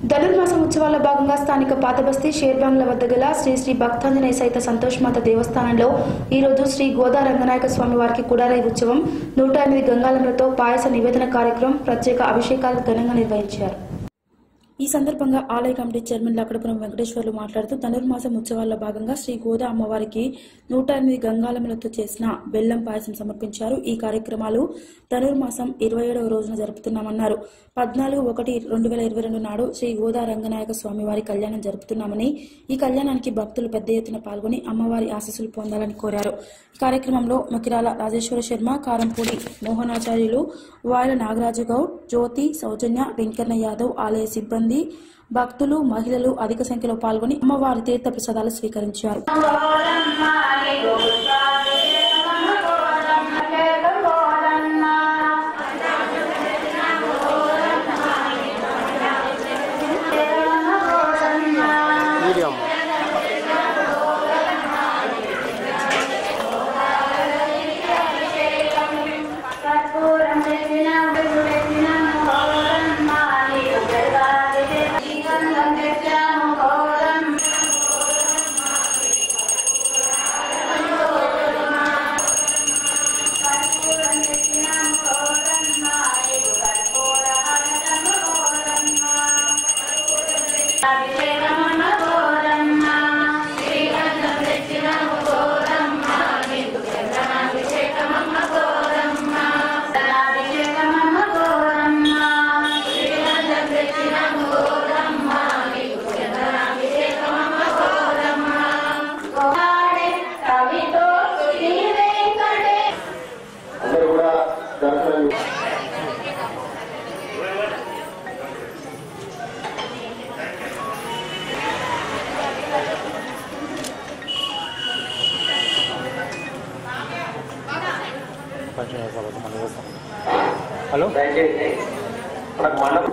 ధనుర్మాసం ఉత్సవాల్లో భాగంగా స్థానిక పాతబస్తీ షేర్బాంగ్ల వద్ద గల శ్రీ శ్రీ భక్తాంజనేయ సహిత సంతోష్మాత దేవస్థానంలో ఈ రోజు శ్రీ గోదా రంగనాయక స్వామి వారికి కుడారై ఉత్సవం నూట ఎనిమిది గంగాలములతో పాయస నివేదన కార్యక్రమం ప్రత్యేక అభిషేకాలు ఘనంగా నిర్వహించారు ఈ సందర్భంగా ఆలయ కమిటీ చైర్మన్ లక్కడపురం వెంకటేశ్వర్లు మాట్లాడుతూ ధనుర్మాసం ఉత్సవాల్లో భాగంగా శ్రీ గోదా అమ్మవారికి నూట ఎనిమిది గంగాలములతో చేసిన బెల్లం పాయసం సమర్పించారు ఈ కార్యక్రమాలు ధనుర్మాసం ఇరవై ఏడవ రోజున జరుపుతున్నామన్నారు పద్నాలుగు ఒకటి రెండు వేల ఇరవై రెండు నాడు శ్రీ గోదా రంగనాయక స్వామి వారి కళ్యాణం జరుపుతున్నామని ఈ కళ్యాణానికి భక్తులు పెద్ద ఎత్తున పాల్గొని అమ్మవారి ఆశీస్సులు పొందాలని కోరారు ఈ కార్యక్రమంలో ముకిరాల రాజేశ్వర శర్మ కారంపూడి మోహనాచార్యులు వాయల నాగరాజు గౌడ్ జ్యోతి సౌజన్య వెంకన్న యాదవ్ ఆలయ సిబ్బంది భక్తులు మహిళలు అధిక సంఖ్యలో పాల్గొని అమ్మవారి తీర్థ ప్రసాదాలు స్వీకరించారు మీడియం కర్పూరం తెచ్చిన విడుదెచ్చిన ఘోరం మాలి ఉదగాలి శ్రీగంధం తెచ్చాము ఘోరం కర్పూరం తెచ్చిన ఘోరం మాలి కర్పూర హరదము ఘోరమ్మ అభిషేకమన్న ఘోరమ్మ శ్రీగంధం తెచ్చిన ఘోరమ్మ నీకు చంద్రాభిషేకమన్న ఘోరమ్మ అభిషేకమన్న ఘోరమ్మ శ్రీగంధం తెచ్చిన ఘోరమ్మ నీకు చంద్రాభిషేకమన్న ఘోరమ్మ గోడే కవితో శ్రీ వెంకటే అందరూ కూడా దర్శనం హలో దయచేసి మనకు మనం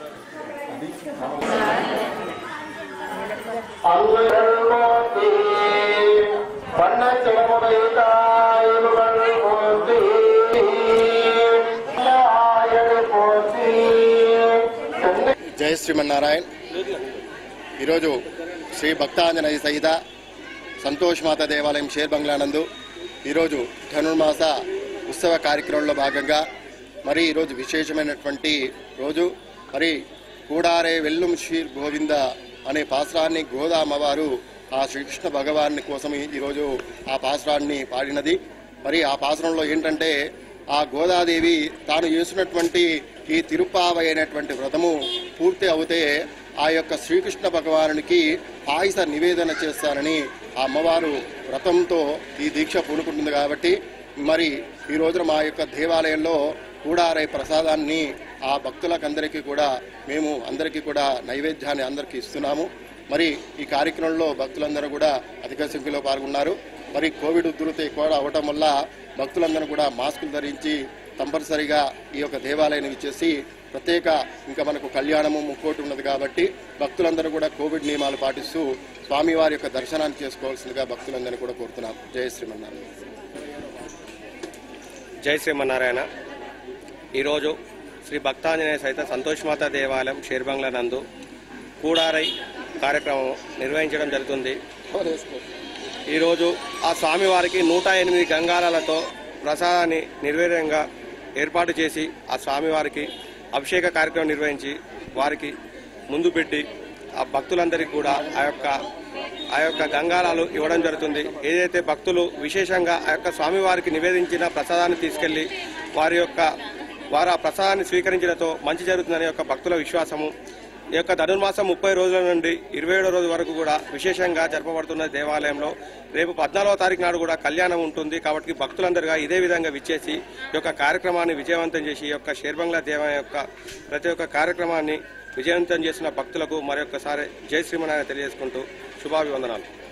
అల్లల్మోతి వన్న చెమడైతాయులుగల్మోతి ఆయని పోతి జయ శ్రీమన్నారాయణ ఈరోజు శ్రీ భక్తాంజనేయ సహిత సంతోషమాత దేవాలయం షేర్ బంగ్లానందు ఈరోజు ధనుర్మాస ఉత్సవ కార్యక్రమంలో భాగంగా మరి ఈరోజు విశేషమైనటువంటి రోజు మరి కూడారే వెల్లుం శ్రీ గోవింద అనే పాశ్రాన్ని గోదా అమ్మవారు ఆ శ్రీకృష్ణ భగవాన్ని కోసం ఈరోజు ఆ పాశ్రాన్ని పాడినది మరి ఆ పాశ్రంలో ఏంటంటే ఆ గోదాదేవి తాను చేసినటువంటి ఈ తిరుపావ అయినటువంటి వ్రతము పూర్తి అవుతే ఆ యొక్క శ్రీకృష్ణ భగవానునికి పాయస నివేదన చేస్తానని ఆ అమ్మవారు వ్రతంతో ఈ దీక్ష పూనుకుంటుంది కాబట్టి మరి ఈ రోజున మా యొక్క దేవాలయంలో కూడారై ప్రసాదాన్ని ఆ భక్తులకందరికీ కూడా మేము అందరికీ కూడా నైవేద్యాన్ని అందరికీ ఇస్తున్నాము మరి ఈ కార్యక్రమంలో భక్తులందరూ కూడా అధిక సంఖ్యలో పాల్గొన్నారు మరి కోవిడ్ ఉధృతి ఎక్కువ అవటం వల్ల భక్తులందరూ కూడా మాస్కులు ధరించి కంపల్సరిగా ఈ యొక్క దేవాలయాన్ని ఇచ్చేసి ప్రత్యేక ఇంకా మనకు కళ్యాణము ముక్కోటి ఉన్నది కాబట్టి భక్తులందరూ కూడా కోవిడ్ నియమాలు పాటిస్తూ స్వామివారి యొక్క దర్శనాన్ని చేసుకోవాల్సిందిగా భక్తులందరినీ కూడా కోరుతున్నాం జయ శ్రీమన్నారాయణ జై శ్రీమన్నారాయణ ఈరోజు శ్రీ భక్తాంజనేయ సహిత సంతోష్మాత దేవాలయం షేర్బంగ్లా నందు కూడారై కార్యక్రమం నిర్వహించడం జరుగుతుంది ఈరోజు ఆ స్వామివారికి నూట ఎనిమిది గంగాలతో ప్రసాదాన్ని నిర్వీర్యంగా ఏర్పాటు చేసి ఆ స్వామివారికి అభిషేక కార్యక్రమం నిర్వహించి వారికి ముందు పెట్టి ఆ భక్తులందరికీ కూడా ఆ యొక్క ఆ యొక్క గంగాలాలు ఇవ్వడం జరుగుతుంది ఏదైతే భక్తులు విశేషంగా ఆ యొక్క స్వామివారికి నివేదించిన ప్రసాదాన్ని తీసుకెళ్లి వారి యొక్క వారు ఆ ప్రసాదాన్ని స్వీకరించడంతో మంచి జరుగుతుందనే యొక్క భక్తుల విశ్వాసము ఈ యొక్క ధనుర్మాసం ముప్పై రోజుల నుండి ఇరవై ఏడో రోజు వరకు కూడా విశేషంగా జరపబడుతున్న దేవాలయంలో రేపు పద్నాలుగో తారీఖు నాడు కూడా కళ్యాణం ఉంటుంది కాబట్టి భక్తులందరుగా ఇదే విధంగా విచ్చేసి ఈ యొక్క కార్యక్రమాన్ని విజయవంతం చేసి ఈ యొక్క షేర్బంగ్లా దేవాలయం యొక్క ప్రతి ఒక్క కార్యక్రమాన్ని విజయవంతం చేసిన భక్తులకు మరొకసారి జై శ్రీమనారాయణ తెలియజేసుకుంటూ శుభాభివందనాలు